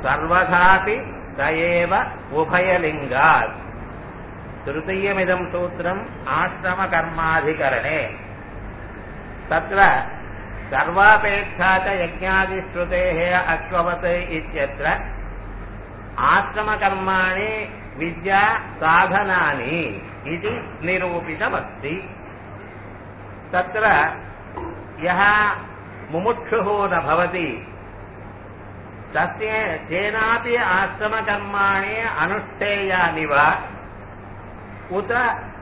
सर्वथापि स एव उभयलिङ्गात् तृतीयमिदं सूत्रम् आश्रमकर्माधिकरणे तत्र सर्वापेक्षा च यज्ञादिश्रुतेः अश्ववत् इत्यत्र आश्रमकर्माणि विद्या साधनानि इति निरूपितमस्ति तत्र यः मुमुक्षुः न भवति तस्य केनापि आश्रमकर्माणि अनुष्ठेयानि वा उत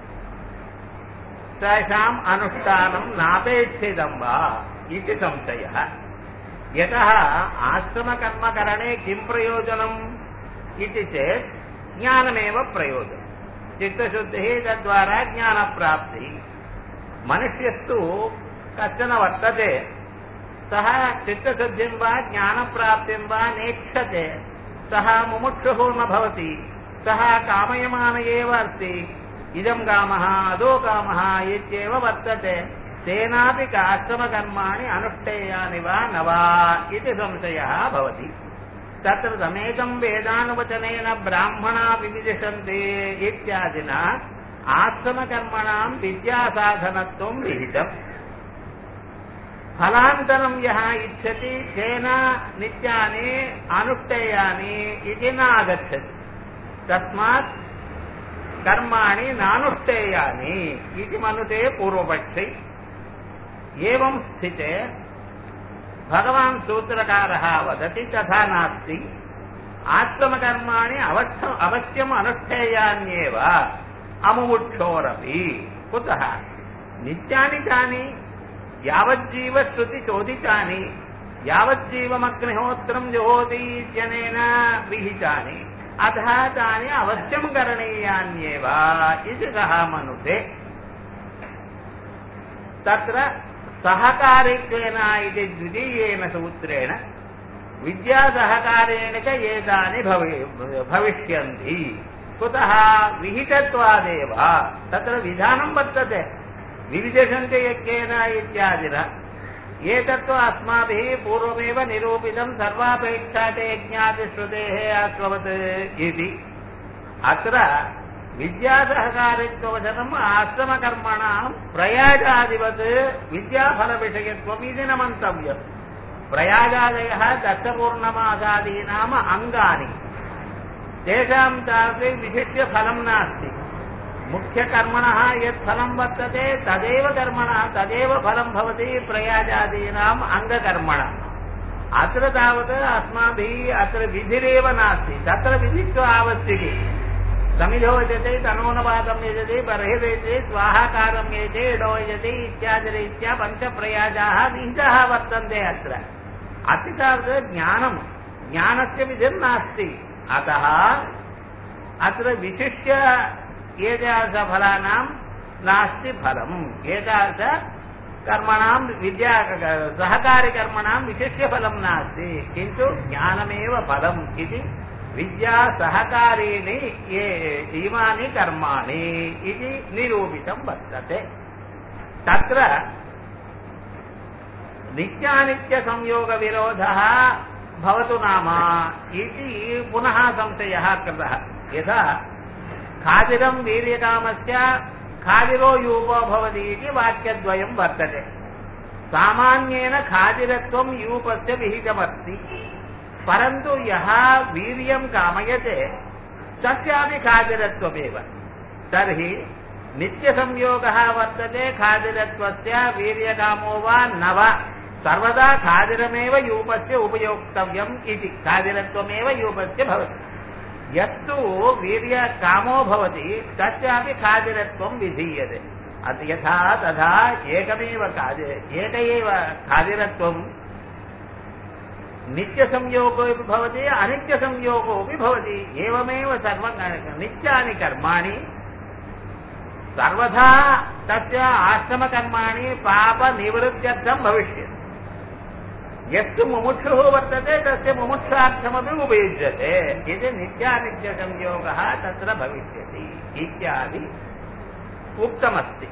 तेषाम् अनुष्ठानं नापेक्षितं वा इति संशयः यतः आश्रमकर्मकरणे किं प्रयोजनम् इति चेत् ज्ञानमेव प्रयोजनं चित्तशुद्धिः तद्वारा ज्ञानप्राप्तिः मनुष्यस्तु कश्चन वर्तते सः चित्तशुद्धिं वा ज्ञानप्राप्तिं वा नेक्षते सः मुमुक्षुः न भवति सः कामयमान एव अस्ति इदं कामः अदो कामः इत्येव वर्तते तेनापि आश्रमकर्माणि अनुष्ठेयानि वा न वा इति संशयः भवति तत्र समेतं वेदानुवचनेन ब्राह्मणा विविदिशन्ति इत्यादिना आश्रमकर्मणां विद्यासाधनत्वं विहितम् फलान्तरं यः इच्छति तेन नित्यानि अनुष्ठेयानि इति न आगच्छति तस्मात् कर्माणि नानुष्ठेयानि इति मनुते पूर्वपक्षे एवं स्थिते भगवान् सूत्रकारः वदति तथा नास्ति आश्रमकर्माणि अवश्य अवश्यम् अनुष्ठेयान्येव अमुमुक्षोरपि कुतः नित्यानि तानि यावज्जीवश्रुतिचोदितानि यावज्जीवमग्निहोत्रम् जुहोति इत्यनेन विहितानि अतः तानि अवश्यं करणीयान्येव इति सः मनुते तत्र सहकारित्वेन इति द्वितीयेन सूत्रेण विद्यासहकारेण च एतानि भवे भविष्यन्ति कुतः विहितत्वादेव तत्र विधानं वर्तते विविधशन्ति यज्ञेन इत्यादिना एतत्तु अस्माभिः पूर्वमेव निरूपितं सर्वापेक्षा च यज्ञातिश्रुतेः अश्ववत् इति अत्र विद्यासहकारित्ववचनम् आश्रमकर्मणां प्रयागादिवत् विद्याफलविषयत्वम् इति न मन्तव्यम् प्रयागादयः दशपूर्णमासादीनाम् अङ्गानि तेषां तावत् विशिष्य फलं नास्ति मुख्यकर्मणः यत् फलं वर्तते तदेव कर्मणः तदेव फलं भवति प्रयाजादीनाम् अङ्गकर्मण अत्र तावत् अस्माभिः अत्र विधिरेव नास्ति तत्र विधित्व आवश्यकी समिधो यजते तनोनपादं यजते बर्हिर्यजते स्वाहाकारं यजते इडो यजते इत्यादिरीत्या पञ्चप्रयाजाः विहिताः वर्तन्ते अत्र अति तावत् ज्ञानं ज्ञानस्य विधिर्नास्ति अतः अत्र विशिष्य एतादृशफलानां नास्ति फलम् एतादृश कर्मणां विद्या सहकारिकर्मणां विशिष्यफलं नास्ति किन्तु ज्ञानमेव फलम् इति विद्यासहकारीणि ये इमानि कर्माणि इति निरूपितं वर्तते तत्र नित्यानित्यसंयोगविरोधः भवतु नाम इति पुनः संशयः कृतः यथा खादिरं वीर्यकामस्य खादिरो यूपो भवति इति वाक्यद्वयं वर्तते सामान्येन खादिरत्वं यूपस्य विहितमस्ति परन्तु यः वीर्यं कामयते तस्यापि खादिरत्वमेव तर्हि नित्यसंयोगः वर्तते खादिरत्वस्य वीर्यकामो वा न वा सर्वदा खादिरमेव यूपस्य उपयोक्तव्यम् इति खादिरत्वमेव यूपस्य भवति यत्तु वीर्यकामो भवति तस्यापि खादिरत्वं विधीयते अत यथा तथा एकमेव खादि एक एव खादिरत्वं नित्यसंयोगोऽपि भवति अनित्यसंयोगोऽपि भवति एवमेव सर्व नित्यानि कर्माणि सर्वथा तस्य आश्रमकर्माणि पापनिवृत्त्यर्थं भविष्यति यस्तु मुमुक्षुः वर्तते तस्य मुमुक्षार्थमपि उपयुज्यते इति नित्यानित्यसंयोगः तत्र भविष्यति इत्यादि उक्तमस्ति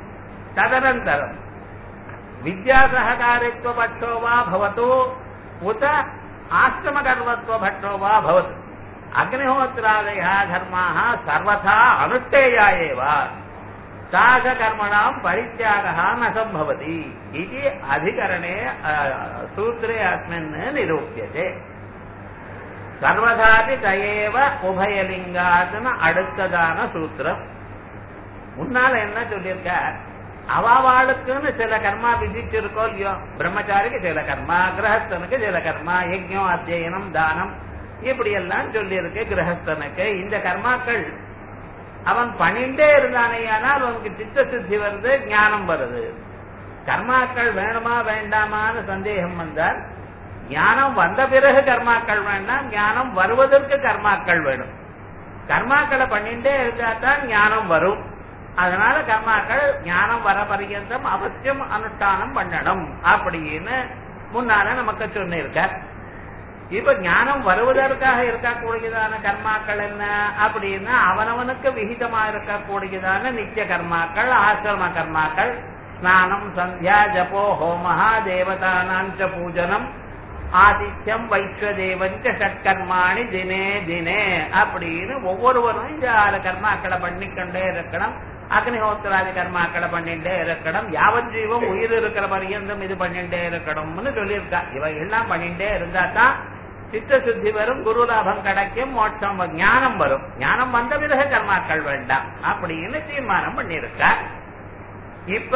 तदनन्तरं विद्यासहकारित्वपक्षो वा भवतु उत ஆசிரமகர்மத்துவ பட்டோ வா பவத் அக்னிஹோத்திராதயா தர்மாக சர்வதா அனுஷ்டேயா ஏவ சாக கர்மணாம் பரித்தியாகா ந சம்பவதி இது அதிகரணே சூத்திரே அஸ்மின் நிரூபியதே சர்வதாபி தயேவ உபயலிங்காத்னு அடுத்ததான சூத்திரம் முன்னால என்ன சொல்லியிருக்க அவாவாளுக்குன்னு சில கர்மா விதிச்சிருக்கோ இல்லையோ பிரம்மச்சாரிக்கு சில கர்மா கிரகஸ்தனுக்கு சில கர்மா யஜ்யம் அத்தியனம் தானம் இப்படி எல்லாம் சொல்லியிருக்கு கிரகஸ்தனுக்கு இந்த கர்மாக்கள் அவன் பணிண்டே இருந்தானேயானால் அவனுக்கு சித்த சித்தி வருது ஞானம் வருது கர்மாக்கள் வேணுமா வேண்டாமான்னு சந்தேகம் வந்தால் ஞானம் வந்த பிறகு கர்மாக்கள் வேண்டாம் ஞானம் வருவதற்கு கர்மாக்கள் வேணும் கர்மாக்களை பண்ணிட்டே இருந்தா தான் ஞானம் வரும் அதனால கர்மாக்கள் ஞானம் வர பரியந்தம் அவசியம் அனுஷ்டானம் பண்ணணும் அப்படின்னு முன்னால நமக்கு சொன்னிருக்கார் இப்ப ஞானம் வருவதற்காக இருக்கக்கூடியதான கர்மாக்கள் என்ன அப்படின்னா அவனவனுக்கு விகிதமா இருக்கக்கூடியதான நித்திய கர்மாக்கள் ஆசிரம கர்மாக்கள் ஸ்நானம் சந்தியா ஜபோ ஹோமஹா தேவதானாஞ்ச பூஜனம் ஆதித்யம் வைஸ்வதேவஞ்ச ஷட்கர்மாணி தினே தினே அப்படின்னு ஒவ்வொருவரும் இந்த ஆறு கர்மாக்களை பண்ணிக்கொண்டே இருக்கணும் அக்னிஹோத்திராதி கர்மாக்களை பண்ணிட்டே இருக்கணும் யாவன் ஜீவம் உயிர் இருக்கிற பரியந்தம் இது பண்ணிட்டே இருக்கணும்னு சொல்லியிருக்கா இவை எல்லாம் பண்ணிட்டே இருந்தா தான் சித்த சுத்தி வரும் குரு லாபம் கிடைக்கும் மோட்சம் ஞானம் வரும் ஞானம் வந்த பிறகு கர்மாக்கள் வேண்டாம் அப்படின்னு தீர்மானம் பண்ணியிருக்கா இப்ப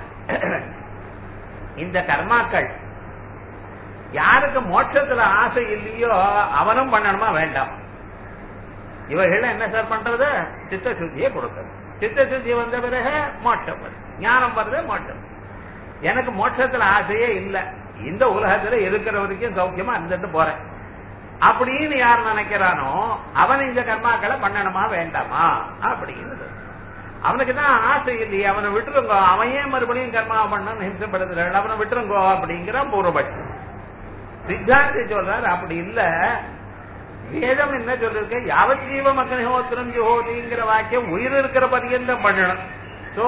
இந்த கர்மாக்கள் யாருக்கு மோட்சத்துல ஆசை இல்லையோ அவனும் பண்ணணுமா வேண்டாம் இவர்கள் என்ன சார் பண்றது சித்த சுத்தியை கொடுக்கறது சித்த சுத்தி வந்த பிறகு மோட்சம் வருது ஞானம் வருது மோட்சம் எனக்கு மோட்சத்துல ஆசையே இல்ல இந்த உலகத்துல இருக்கிற வரைக்கும் சௌக்கியமா இருந்துட்டு போறேன் அப்படின்னு யார் நினைக்கிறானோ அவன் இந்த கர்மாக்களை பண்ணணுமா வேண்டாமா அப்படின்னு அவனுக்கு தான் ஆசை இல்லையே அவனை விட்டுருங்கோ அவன் ஏன் மறுபடியும் கர்மா பண்ணணும் ஹிம்சப்படுத்துறாள் அவனை விட்டுருங்கோ அப்படிங்கிற பூர்வபட்சம் சித்தாந்தி சொல்றாரு அப்படி இல்ல வேதம் என்ன சொல்லிருக்க யாவத் ஜீவ அக்னிஹோத்திரம் ஜோதிங்கிற வாக்கியம் உயிர் இருக்கிற பரியந்தம் பண்ணணும் சோ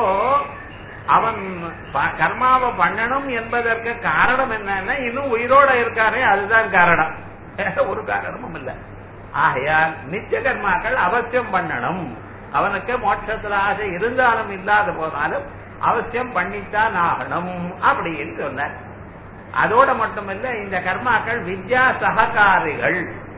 அவன் கர்மாவை பண்ணணும் என்பதற்கு காரணம் என்னன்னா இன்னும் உயிரோட இருக்கானே அதுதான் காரணம் ஒரு காரணமும் இல்ல ஆகையால் நித்திய கர்மாக்கள் அவசியம் பண்ணணும் அவனுக்கு மோட்சத்துல ஆசை இருந்தாலும் இல்லாத போனாலும் அவசியம் பண்ணித்தான் ஆகணும் அப்படின்னு சொன்னார் அதோட மட்டுமில்ல இந்த கர்மாக்கள் வித்யா சககாரிகள்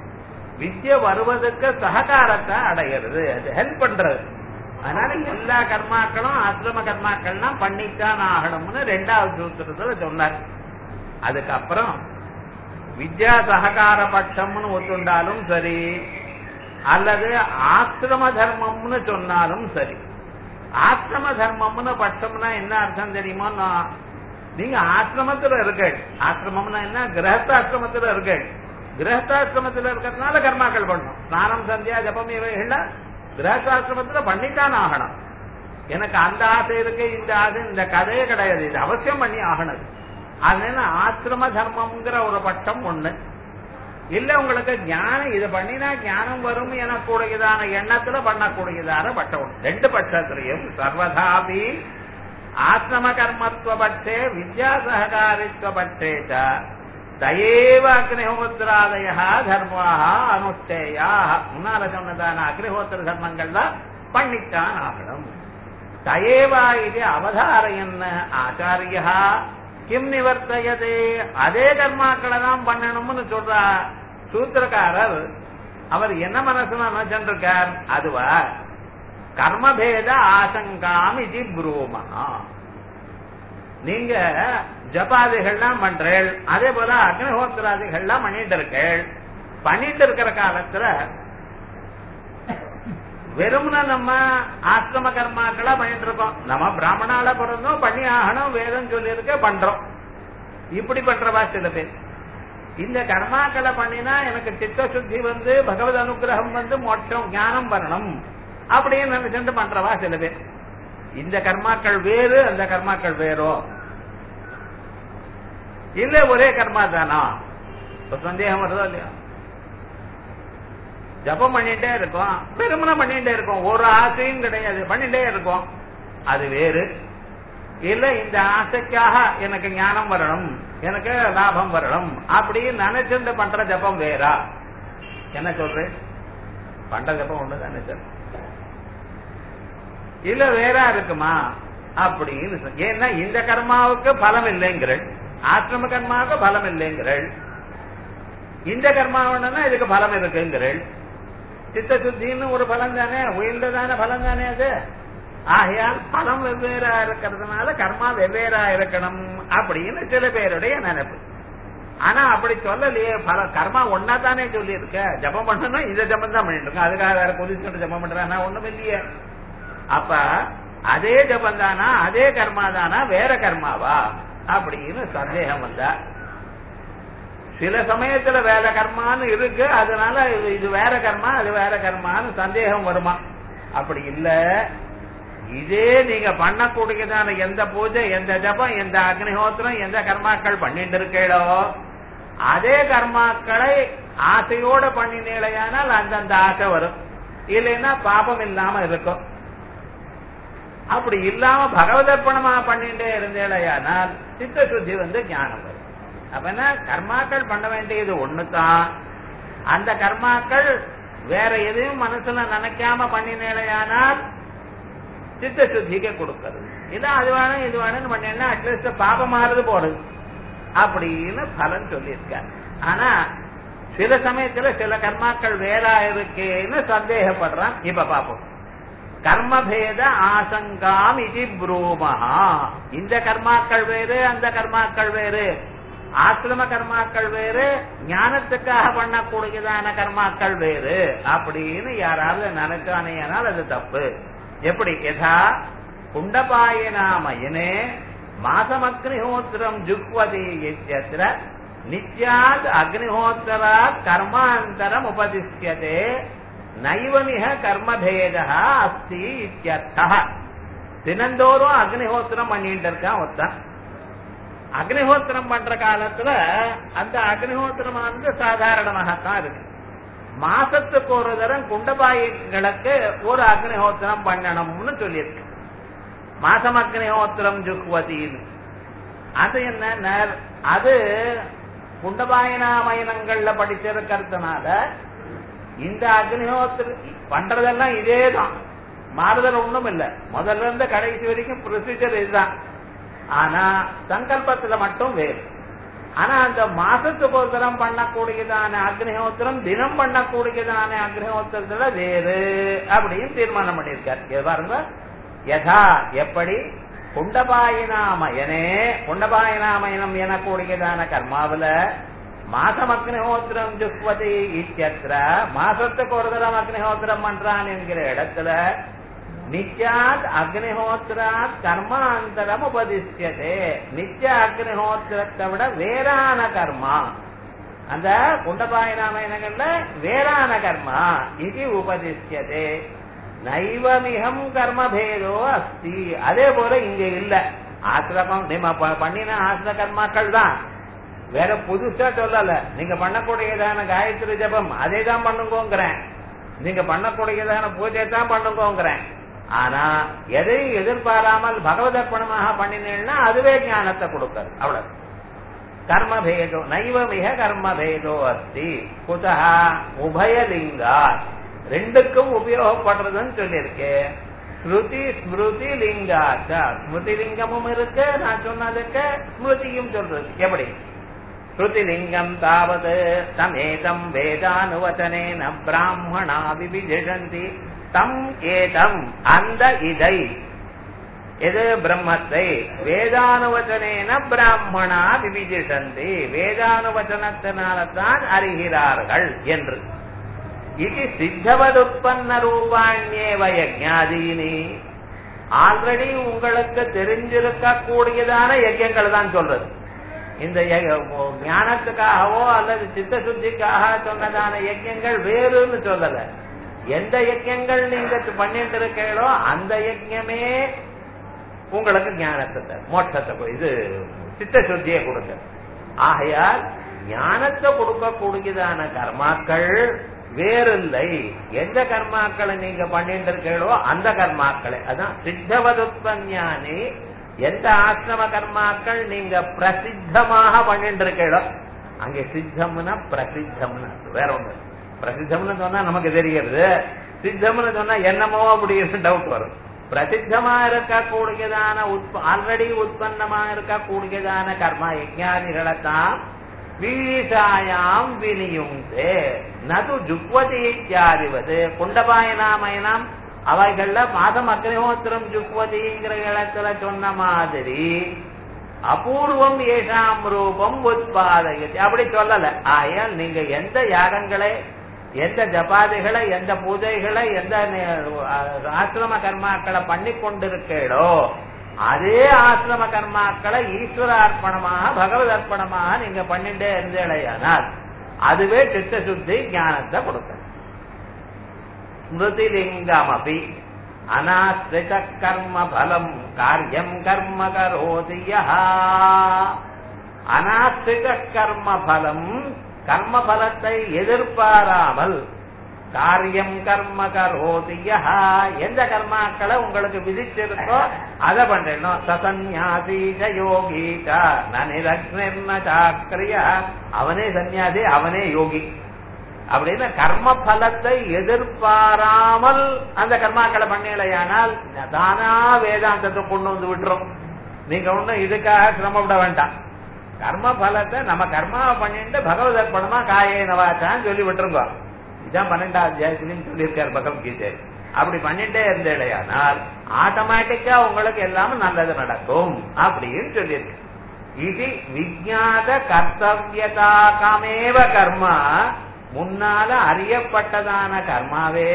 வித்ய வருவதற்கு சககாரத்தை அடைகிறது அது ஹெல்ப் பண்றது அதனால எல்லா கர்மாக்களும் ஆசிரம கர்மாக்கள்லாம் பண்ணித்தான் ஆகணும்னு ரெண்டாவது சூத்திரத்துல சொன்னார் அதுக்கப்புறம் வித்யா சககார பட்சம்னு ஒத்துண்டாலும் சரி அல்லது ஆசிரம தர்மம்னு சொன்னாலும் சரி ஆசிரம தர்மம்னு பட்சம்னா என்ன அர்த்தம் தெரியுமோ நீங்க ஆசிரமத்துல இருக்கள் ஆசிரமம்னா என்ன கிரகஸ்தாசிரமத்துல இருக்கள் கிரகஸ்தாசிரமத்துல இருக்கிறதுனால கர்மாக்கள் பண்ணணும் ஸ்நானம் சந்தியா ஜபம் இவைகள்லாம் கிரகஸ்தாசிரமத்துல பண்ணித்தான் ஆகணும் எனக்கு அந்த ஆசை இருக்கு இந்த ஆசை இந்த கதையே கிடையாது இது அவசியம் பண்ணி ஆகணும் அதனால ஆசிரம தர்மம்ங்கிற ஒரு பட்சம் ஒண்ணு இல்ல உங்களுக்கு ஞானம் இது பண்ணினா ஞானம் வரும் எனக்கூடியதான எண்ணத்துல பண்ணக்கூடியதான பட்சம் ஒண்ணு ரெண்டு பட்சத்திலையும் சர்வதாபி ஆசிரம கர்மத்துவ பட்சே வித்யா சககாரித்துவ பட்சே தயேவ அக்னிஹோத்திராதய தர்மாக அனுஷ்டேயா முன்னால சொன்னதான அக்னிஹோத்திர தர்மங்கள் தான் பண்ணித்தான் ஆகணும் தயேவா இது அவதாரையன் ஆச்சாரியா கிம் நிவர்த்தயதே அதே கர்மாக்களை தான் பண்ணணும்னு சொல்ற சூத்திரக்காரர் அவர் என்ன மனசுல நினைச்சிருக்கார் அதுவா கர்மபேத ஆசங்காம் இது புரூமா நீங்க ஜபாதிகள்லாம் பண்றேள் அதே போல அக்னிஹோத்திராதிகள்லாம் பண்ணிட்டு இருக்கேள் பண்ணிட்டு இருக்கிற காலத்துல வெறும்னா நம்ம ஆசிரம கர்மாக்களா பண்ணிட்டு இருக்கோம் நம்ம பிராமணால பிறந்தோம் பண்ணி ஆகணும் வேதம் சொல்லியிருக்க பண்றோம் இப்படி பண்றவா சில பேர் இந்த கர்மாக்களை பண்ணினா எனக்கு சித்த சுத்தி வந்து பகவத் அனுகிரகம் வந்து மோட்சம் ஞானம் வரணும் அப்படின்னு நினைச்சுட்டு பண்றவா சில பேர் இந்த கர்மாக்கள் வேறு அந்த கர்மாக்கள் வேறோ இல்ல ஒரே கர்மா தானா சந்தேகம் வருதோ இல்லையா ஜபம் பண்ணிட்டே இருக்கோம் பெருமனை பண்ணிட்டே இருக்கோம் ஒரு ஆசையும் கிடையாது பண்ணிட்டே இருக்கோம் அது வேறு இல்ல இந்த ஆசைக்காக எனக்கு ஞானம் வரணும் எனக்கு லாபம் வரணும் அப்படின்னு நினைச்சிருந்து பண்ற ஜபம் வேறா என்ன சொல்றேன் பண்ற ஜபம் ஒண்ணுதானே சார் இல்ல வேற இருக்குமா அப்படின்னு சொ- ஏன்னா இந்த கர்மாவுக்கு பலம் இல்லைங்கிறள் ஆசிரம கர்மாவுக்கு பலம் இல்லைங்கிறள் இந்த கர்மாவனா இதுக்கு பலம் இருக்குங்கிறள் சித்த சுத்தின்னு ஒரு பலம் தானே உயர்ந்ததான பலம் தானே அது ஆகையால் பலம் வெவ்வேறா இருக்கிறதுனால கர்மா வெவ்வேறா இருக்கணும் அப்படின்னு சில பேருடைய நினைப்பு ஆனா அப்படி சொல்லலையே பல கர்மா ஒன்னா தானே சொல்லி இருக்க ஜபம் பண்ணணும் இதை ஜபம் தான் பண்ணிட்டு இருக்கோம் அதுக்காக வேற குதிச்சுட்டு ஜபம் பண்றானா ஒண்ணும் இல்லையே அப்ப அதே ஜபம் தானா அதே கர்மா தானா வேற கர்மாவா அப்படின்னு சந்தேகம் வந்தா சில சமயத்துல வேற கர்மான்னு இருக்கு அதனால இது இது வேற கர்மா அது வேற கர்மான்னு சந்தேகம் வருமா அப்படி இல்ல இதே நீங்க பண்ணக்கூடியதான எந்த பூஜை எந்த ஜபம் எந்த அக்னிஹோத்திரம் எந்த கர்மாக்கள் பண்ணிட்டு இருக்கீளோ அதே கர்மாக்களை ஆசையோட பண்ணினீழையானால் அந்தந்த ஆசை வரும் இல்லைன்னா பாபம் இல்லாம இருக்கும் அப்படி இல்லாம பகவதர்ப்பணமா பண்ணிட்டே இருந்தேடையானால் சித்த சுத்தி வந்து ஞானம் வரும் அப்ப என்ன கர்மாக்கள் பண்ண வேண்டியது ஒண்ணுதான் அந்த கர்மாக்கள் வேற எதையும் மனசுல நினைக்காம பண்ணினேடையானால் சித்த சுத்திக்கு கொடுக்கறது இது அது வேணும் இது வேணும்னு பண்ணா அட்லீஸ்ட் பாபமாறது போறது அப்படின்னு பலன் சொல்லியிருக்கார் ஆனா சில சமயத்துல சில கர்மாக்கள் வேறா இருக்கேன்னு சந்தேகப்படுறான் இப்ப பாப்போம் கர்மபேத ஆசங்காம் இது ப்ரூமஹா இந்த கர்மாக்கள் வேறு அந்த கர்மாக்கள் வேறு ஆசிரம கர்மாக்கள் வேறு ஞானத்துக்காக பண்ணக்கூடியதான கர்மாக்கள் வேறு அப்படின்னு யாராவது நினைச்சானேனால் அது தப்பு எப்படி யதா குண்டபாயனாமயனே மாசமக்னிஹோத்திரம் ஜுக்வதி இத்தியத்திர நித்யாத் அக்னிஹோத்தராத் கர்மாந்தரம் உபதிஷ்யதே நைவமிக கர்மபேதா அஸ்தி இத்தியர்த்தா தினந்தோறும் அக்னிஹோத்திரம் பண்ணிட்டு இருக்கான் ஒருத்தன் அக்னிஹோத்திரம் பண்ற காலத்துல அந்த அக்னிஹோத்திரமானது சாதாரணமாகத்தான் இருக்கு மாசத்துக்கு ஒரு தரம் குண்டபாயிகளுக்கு ஒரு அக்னிஹோத்திரம் பண்ணணும்னு சொல்லியிருக்கு மாசம் அக்னிஹோத்திரம் ஜுக்வதின்னு அது என்ன அது குண்டபாயனாமயனங்கள்ல படிச்சிருக்கிறதுனால இந்த அக்னிஹோத்திர பண்றதெல்லாம் இதே தான் மாறுதல் ஒண்ணும் இல்ல முதல்ல இருந்து கடைசி வரைக்கும் ப்ரொசீஜர் இதுதான் ஆனா சங்கல்பத்துல மட்டும் வேறு ஆனா அந்த மாசத்துக்கு ஒரு தரம் பண்ணக்கூடியதான அக்னிஹோத்திரம் தினம் பண்ணக்கூடியதான அக்னிஹோத்திரத்துல வேறு அப்படின்னு தீர்மானம் பண்ணியிருக்கார் இது பாருங்க யதா எப்படி குண்டபாயினாமயனே குண்டபாயினாமயனம் எனக்கூடியதான கர்மாவில மாசம் அக்னிஹோத்திரம் ஜுக்வதி இத்தியத்திர மாசத்துக்கு ஒரு தரம் அக்னிஹோத்திரம் பண்றான் என்கிற இடத்துல நித்யாத் அக்னிஹோத்திராத் கர்மாந்தரம் உபதிஷ்யதே நித்ய அக்னிஹோத்திரத்தை விட வேறான கர்மா அந்த குண்டபாயனாமயனங்கள்ல வேறான கர்மா இது உபதிஷ்யதே நைவமிகம் கர்மபேதோ அஸ்தி அதே போல இங்க இல்ல ஆசிரமம் நீங்க ப- பண்ணின ஆசிர கர்மாக்கள் தான் வேற புதுசா சொல்லல நீங்க பண்ணக்கூடியதான காயத்ரி ஜபம் அதே தான் பண்ணுங்கோங்கிறேன் நீங்க பண்ணக்கூடியதான பூஜை தான் பண்ணுங்கோங்கிறேன் ஆனா எதையும் எதிர்பாராமல் பகவதர்ப்பணமாக பண்ணினீங்கன்னா அதுவே ஞானத்தை கொடுக்காது அவ்வளவு கர்மபேதோ நைவ மிக கர்மபேதோ அஸ்தி குதா உபயலிங்கா ரெண்டுக்கும் உபயோகப்படுறதுன்னு சொல்லியிருக்கேன் ஸ்ருதி ஸ்மிருதி லிங்காச்சா ஸ்மிருதி லிங்கமும் இருக்கு நான் சொன்னதுக்கு ஸ்மிருதியும் சொல்றது எப்படி ஸ்ருதிலிங்கம் தாவது தமேதம் வேதானுவச்சனேன பிராமணா விபிஜந்தி தம் ஏதம் அந்த இதை எது பிரம்மத்தை வேதானுவச்சனேன பிராமணா விபிஜிஷந்தி வேதானுவச்சனத்தினால்தான் அறிகிறார்கள் என்று இது சித்தவதுப்பன்ன ரூபாண்யேவ யஜ்ஞாதீனி ஆல்ரெடி உங்களுக்கு தெரிஞ்சிருக்க கூடியதான யஜ்யங்கள் தான் சொல்றது இந்த ய- ஞானத்துக்காகவோ அல்லது சித்த சுத்திக்காக சொன்னதான யஜ்யங்கள் வேறுன்னு சொல்லல எந்த யஜ்யங்கள் நீங்க பண்ணிட்டு இருக்கீங்களோ அந்த யஜ்யமே உங்களுக்கு ஞானத்தை தரும், மோட்சத்தை கொடு- இது சித்த சுத்தியை கொடுக்க ஆகையால் ஞானத்தை கொடுக்கக்கூடியதான கர்மாக்கள் வேறில்லை எந்த கர்மாக்களை நீங்க பண்ணிட்டு இருக்கீங்களோ அந்த கர்மாக்களை அதான் சித்தவதுத்பஞானி எந்த ஆசிரம கர்மாக்கள் நீங்க பிரசித்தமாக பண்ணிட்டு இருக்கீங்களோ அங்க சித்தம்னா பிரசித்தம்னு வேற ஒண்ணு பிரசித்தம்னு சொன்னா நமக்கு தெரிகிறது சித்தம்னு சொன்னா என்னமோ அப்படின்னு டவுட் வரும் பிரசித்தமா இருக்கக்கூடியதான ஆல்ரெடி உற்பத்தமா இருக்கக்கூடியதான கர்மா யஜ்ஞாதிகளைத்தான் வீழிசாயாம் வினியுங்தே நது ஜுக்வதி இத்தியாதிவது குண்டபாயனாமயனாம் அவைகள்ல மாதம் அக்னிஹோத்திரம் ஜுக்வதிங்கிற இடத்துல சொன்ன மாதிரி அபூர்வம் ஏஷாம் ரூபம் உத்பாதயதி அப்படி சொல்லல ஆயால் நீங்க எந்த யாகங்களை எந்த ஜபாதிகளை எந்த பூஜைகளை எந்த ஆசிரம கர்மாக்களை பண்ணி கொண்டிருக்கீளோ அதே ஆசிரம கர்மாக்களை ஈஸ்வர அர்ப்பணமாக பகவத் அர்ப்பணமாக நீங்க பண்ணிட்டே இருந்தேடையானால் அதுவே சித்த சுத்தி ஞானத்தை கொடுக்கும் ஸ்மிருதிலிங்கமபி அநாஸ்ரித கர்ம பலம் காரியம் கர்ம கரோதி அநாஸ்ரித கர்ம பலம் கர்ம பலத்தை எதிர்பாராமல் காரியம் கர்ம கரோதி எந்த கர்மாக்களை உங்களுக்கு விதிச்சிருக்கோ அதை பண்ணணும் சசன்யாசீஜ யோகீச்ச நிரக்னிர்ண சாக்கிரியா அவனே சன்னியாசி அவனே யோகி அப்படின்னு கர்ம பலத்தை எதிர்பாராமல் அந்த கர்மாக்களை பண்ணலையானால் தானா வேதாந்தத்தை கொண்டு வந்து விட்டுரும் நீங்க ஒண்ணும் இதுக்காக சிரமப்பட வேண்டாம் கர்ம பலத்தை நம்ம கர்மாவை பண்ணிட்டு பகவத் அர்ப்பணமா காயே நவாச்சான்னு சொல்லி விட்டுருங்க இதான் பன்னெண்டாவது அத்தியாயத்திலும் சொல்லியிருக்காரு பகவத்கீதை அப்படி பண்ணிட்டே இருந்தேடையானால் ஆட்டோமேட்டிக்கா உங்களுக்கு எல்லாமே நல்லது நடக்கும் அப்படின்னு சொல்லியிருக்கு இது விஜாத கர்த்தவியதாகமேவ கர்மா முன்னால அறியப்பட்டதான கர்மாவே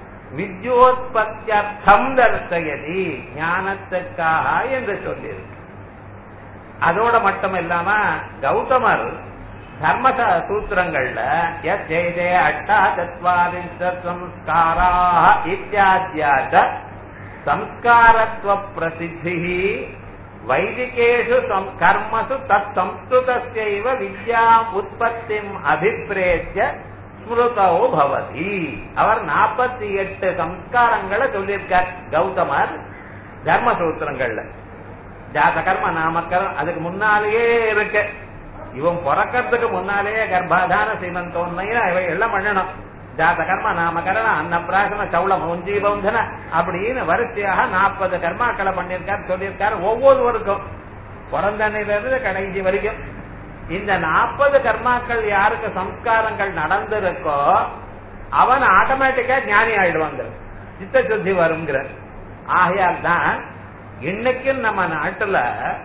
வித்யோத்பத்தியர்த்தம் தர்சயதி ஞானத்துக்காக என்று சொல்லியிருக்கு அதோட மட்டும் இல்லாம கௌதமர் தர்ம சூத்திரங்கள்ல எத்தே அட்டா சத்வாரிஞ்ச சம்ஸ்காரா இத்தியாத்யாச்ச சம்ஸ்காரத்துவ பிரசித்தி வைதிகேஷு கர்மசு தத் சம்ஸ்கிருதஸ்யைவ வித்யா உற்பத்திம் அபிப்பிரேத்திய ஸ்மிருதோ பவதி அவர் நாற்பத்தி எட்டு சம்ஸ்காரங்களை சொல்லியிருக்கார் கௌதமர் தர்மசூத்திரங்கள்ல ஜாத கர்ம நாமக்கரம் அதுக்கு முன்னாலேயே இருக்கு இவன் பிறக்கிறதுக்கு முன்னாலேயே கர்ப்பாதான சீமந்தோன்மையா இவை எல்லாம் பண்ணணும் ஜாத கர்ம நாமகரண அன்னப்பிராசன சௌளம் உஞ்சீபந்தன அப்படின்னு வரிசையாக நாற்பது கர்மாக்களை பண்ணியிருக்காரு சொல்லியிருக்காரு ஒவ்வொருவருக்கும் பிறந்தனிலிருந்து கடைசி வரைக்கும் இந்த நாற்பது கர்மாக்கள் யாருக்கு சம்ஸ்காரங்கள் நடந்திருக்கோ அவன் ஆட்டோமேட்டிக்கா ஞானி ஆயிடுவாங்க சித்த சுத்தி வருங்கிற ஆகையால் தான் இன்னைக்கும் நம்ம நாட்டுல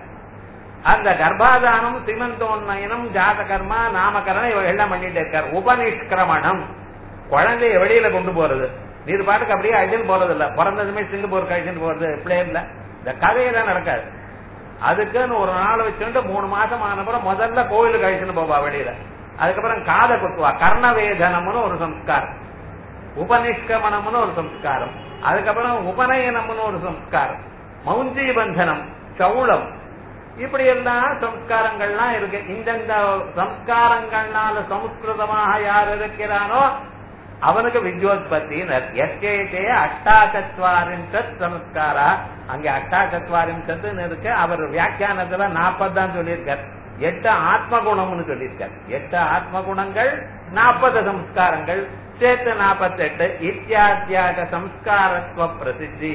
அந்த கர்ப்பாதானம் சிமந்தோன்மயனம் ஜாத கர்மா நாமகரணம் இவங்க எல்லாம் பண்ணிட்டு இருக்காரு உபநிஷ்கிரமணம் குழந்தைய வெளியில கொண்டு போறது நீர் பாட்டுக்கு அப்படியே அழிச்சுன்னு போறது இல்ல பிறந்ததுமே சிங்கப்பூர் கழிச்சுட்டு போறது பிளேன்ல இந்த கதையெல்லாம் நடக்காது அதுக்குன்னு ஒரு நாள் வச்சுட்டு மூணு மாசம் ஆனப்புறம் முதல்ல கோயிலுக்கு அழிச்சுன்னு போவா வெளியில அதுக்கப்புறம் காதை குத்துவா கர்ணவேதனம்னு ஒரு சம்ஸ்காரம் உபநிஷ்கமனம்னு ஒரு சம்ஸ்காரம் அதுக்கப்புறம் உபநயனம்னு ஒரு சம்ஸ்காரம் மௌஞ்சி பந்தனம் சவுளம் இப்படி எல்லாம் சம்ஸ்காரங்கள்லாம் இருக்கு இந்தந்த சம்ஸ்காரங்கள்னால சம்ஸ்கிருதமாக யார் இருக்கிறானோ அவனுக்கு வித்யோத்பத்தினர் எஸ்கேதே அஷ்டாச்சத்வாரிஞ்சத் சம்ஸ்காரா அங்க அஷ்டாச்சத்வாரிஞ்சத்துன்னு இருக்கு அவர் வியாக்கியானத்துல நாற்பது தான் சொல்லியிருக்கார் எட்டு ஆத்ம குணம்னு சொல்லியிருக்கார் எட்டு ஆத்ம குணங்கள் நாற்பது சம்ஸ்காரங்கள் சேர்த்து நாற்பத்தெட்டு இத்தியாத்தியாக சம்ஸ்காரத்துவ பிரசித்தி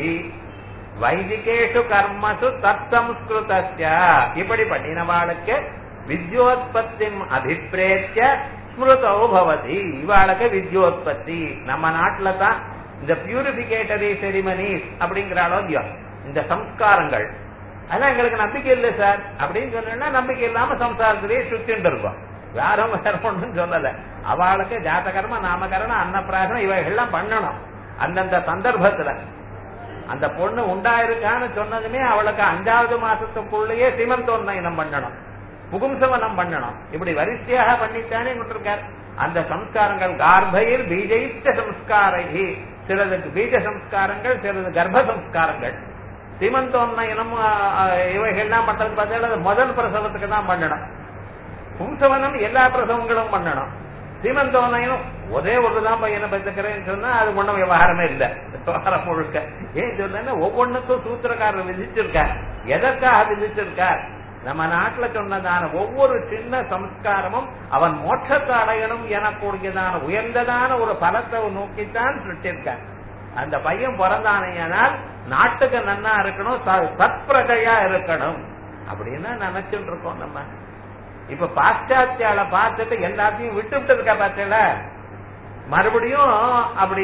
வைதிகேஷு கர்மசு தத் சம்ஸ்கிருதஸ்ய இப்படி பண்ணினவாளுக்கு வித்யோத்பத்தி அபிப்பிரேத்திய ஸ்மிருதோ பவதி இவாளுக்கு வித்யோத்பத்தி நம்ம நாட்டுல தான் இந்த பியூரிபிகேட்டரி செரிமனிஸ் அப்படிங்கிறாளோ இல்லையோ இந்த சம்ஸ்காரங்கள் அதான் எங்களுக்கு நம்பிக்கை இல்லை சார் அப்படின்னு சொன்னா நம்பிக்கை இல்லாம சம்சாரத்திலேயே சுத்திட்டு இருக்கோம் யாரும் வேற ஒன்றும் சொல்லல அவளுக்கு ஜாத்தகர்ம நாமகரணம் அன்னப்பிராசனம் இவைகள்லாம் பண்ணணும் அந்தந்த சந்தர்ப்பத்துல அந்த பொண்ணு உண்டாயிருக்கான்னு சொன்னதுமே அவளுக்கு அஞ்சாவது மாசத்துக்குள்ளேயே சிமந்தோன்னயனம் பண்ணணும் புகும்சவனம் பண்ணணும் இப்படி வரிசையாக பண்ணித்தானே விட்டுருக்கார் அந்த சம்ஸ்காரங்கள் கார்பையில் பீஜயித்த சம்ஸ்காரை சிலதுக்கு பீஜ சம்ஸ்காரங்கள் சிலது கர்ப்ப சம்ஸ்காரங்கள் சீமந்தோன்னயனம் இவைகள்லாம் பண்றது பார்த்தா முதல் பிரசவத்துக்கு தான் பண்ணணும் பும்சவனம் எல்லா பிரசவங்களும் பண்ணணும் சீமந்தோன்னயனம் ஒரே ஒருதான் பையனை பெற்றுக்கிறேன்னு சொன்னா அது ஒண்ணும் விவகாரமே இல்ல விவகாரம் முழுக்க ஏன் சொன்னா ஒவ்வொன்றுக்கும் சூத்திரக்காரர் விதிச்சிருக்கார் எதற்காக விதிச்சிருக்கார் நம்ம நாட்டுல சொன்னதான ஒவ்வொரு சின்ன சம்ஸ்காரமும் அவன் மோட்சத்தை அடையணும் எனக்கூடியதான உயர்ந்ததான ஒரு பலத்தை நோக்கித்தான் சுட்டிருக்கார் அந்த பையன் பிறந்தானையானால் நாட்டுக்கு நன்னா இருக்கணும் ச- சத்பிரஜையா இருக்கணும் அப்படின்னு நினைச்சுட்டு இருக்கோம் நம்ம இப்ப பாশ্চাத்யால பார்த்துட்டு எல்லாத்தையும் விட்டுவிட்டு இருக்கா பார்த்தீங்களா மறுபடியும் அப்படி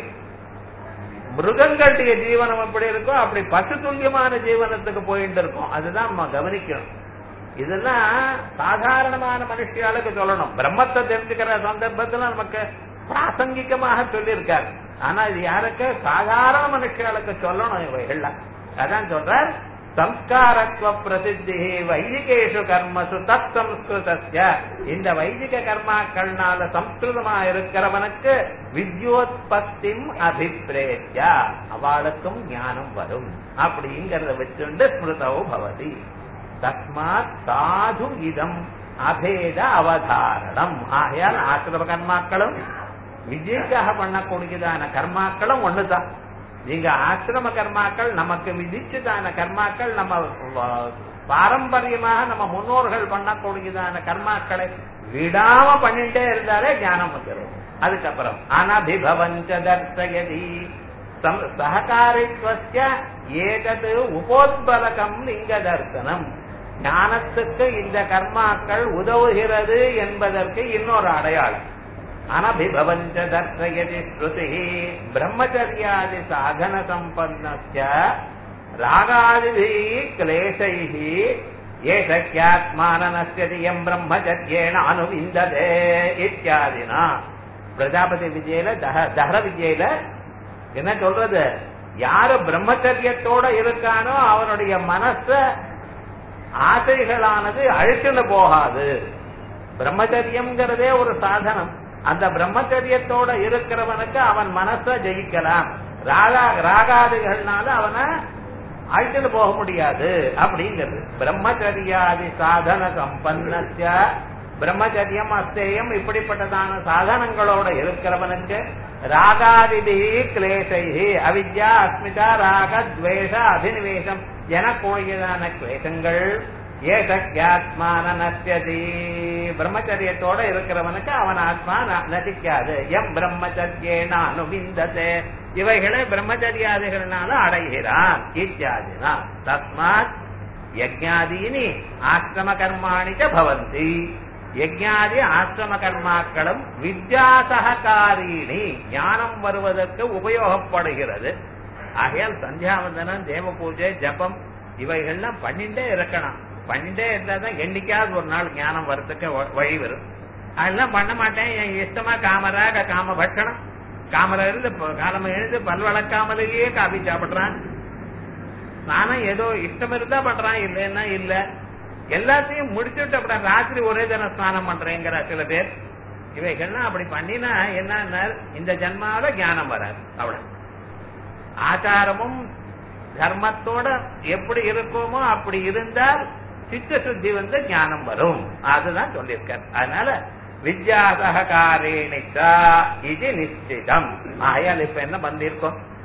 மிருகங்களுடைய ஜீவனம் எப்படி இருக்கோ அப்படி பசு துல்லியமான ஜீவனத்துக்கு போயிட்டு இருக்கும் அதுதான் நம்ம கவனிக்கணும் இதெல்லாம் சாதாரணமான மனுஷியாளுக்கு சொல்லணும் பிரம்மத்தை தெரிஞ்சுக்கிற சந்தர்ப்பத்துல நமக்கு பிராசங்கிகமாக சொல்லியிருக்காரு ஆனா இது யாருக்கு சாதாரண மனுஷியாளுக்கு சொல்லணும் இவைகள்லாம் அதான் சொல்றார் சம்ஸ்காரத்துவ பிரசித்தி வைதிகேஷு கர்மசு தத் சம்ஸ்கிருதஸ்ய இந்த வைதிக கர்மாக்கள்னால சம்ஸ்கிருதமா இருக்கிறவனுக்கு வித்யோத்பத்திம் அபிப்பிரேத்யா அவளுக்கும் ஞானம் வரும் அப்படிங்கறத வச்சுண்டு ஸ்மிருதவு பவதி தஸ்மாத் சாது இதம் அபேத அவதாரணம் ஆகையால் ஆசிரம கர்மாக்களும் விஜய்க்காக பண்ணக்கூடியதான கர்மாக்களும் ஒண்ணுதான் நீங்க ஆசிரம கர்மாக்கள் நமக்கு விதிச்சுதான கர்மாக்கள் நம்ம வ- பாரம்பரியமாக நம்ம முன்னோர்கள் பண்ணக்கூடியதான கர்மாக்களை விடாம பண்ணிட்டே இருந்தாலே ஞானம் வந்துடும் அதுக்கப்புறம் அனபிபவஞ்ச தர்சயதி சம்- சககாரித்வஸ்ய ஏதது உபோத்பலகம் லிங்க தர்சனம் ஞானத்துக்கு இந்த கர்மாக்கள் உதவுகிறது என்பதற்கு இன்னொரு அடையாளம் அனபிபவஞ்ச தர்சயதி ஸ்ருதி பிரம்மச்சரியாதி சாதன சம்பன்னஸ்ய ராகாதிபி கிளேசைः ஏஷக்கியாத்மானனஸ்யதி எம் பிரம்மச்சரியேன அனுவிந்ததே இத்தியாதினா பிரஜாபதி விஜயில தஹ தஹர விஜயில என்ன சொல்றது யாரு பிரம்மச்சரியத்தோட இருக்கானோ அவனுடைய மனச ஆசைகளானது அழுச்சுன்னு போகாது பிரம்மச்சரியம்ங்கிறதே ஒரு சாதனம் அந்த பிரம்மச்சரியத்தோட இருக்கிறவனுக்கு அவன் மனச ஜெயிக்கலாம் ராகா ராகாதிகள்னால அவனை அழைச்சிட்டு போக முடியாது அப்படிங்கிறது பிரம்மச்சரியாதி சாதன சம்பன்னஸ்ய பிரம்மச்சரியம் அஸ்தேயம் இப்படிப்பட்டதான சாதனங்களோட இருக்கிறவனுக்கு ராகாதிபி கிளேசைஹி அவித்யா அஸ்மிதா ராக துவேஷ அபினிவேசம் எனக்கூடியதான கிளேசங்கள் ஏசக்கியாத்மான நசியதி பிரம்மச்சரியத்தோட இருக்கிறவனுக்கு அவன் ஆத்மா ந- நசிக்காது எம் பிரம்மச்சரியேன அனுவிந்ததே இவைகளை பிரம்மச்சரியாதிகள்னால அடைகிறான் இத்தியாதினா தஸ்மாத் யஜ்ஞாதீனி ஆசிரம கர்மாணி ச பவந்தி யஜ்ஞாதி ஆசிரம கர்மாக்களும் வித்யாசககாரீணி ஞானம் வருவதற்கு உபயோகப்படுகிறது ஆகையால் சந்தியாவந்தனம் தேவ பூஜை ஜபம் இவைகள்லாம் பண்ணிட்டே இருக்கணும் பண்ணிட்டே இருந்தா தான் என்னைக்காவது ஒரு நாள் ஞானம் வரத்துக்கு வ- வழி வரும் அதெல்லாம் பண்ண மாட்டேன் என் இஷ்டமா காமராக காம பட்சணம் காமரா இருந்து ப- காலம எழுந்து பல் வளர்க்காமலேயே காபி சாப்பிடுறான் நானும் ஏதோ இஷ்டம் இருந்தா பண்றான் இல்லைன்னா இல்ல எல்லாத்தையும் முடிச்சுட்டு அப்புறம் ராத்திரி ஒரே தினம் ஸ்நானம் பண்றேங்கிற சில பேர் இவைகள்லாம் அப்படி பண்ணினா என்ன இந்த ஜன்மாவில ஞானம் வராது அவ்வளவு ஆச்சாரமும் தர்மத்தோட எப்படி இருக்கோமோ அப்படி இருந்தால் சித்த சுத்தி வந்து ஞானம் வரும் அதுதான் சொல்லியிருக்கார் அதனால வித்யா சககாரேணிச்சா இது நிச்சிதம் ஆயால் இப்ப என்ன பண்ணிருக்கோம்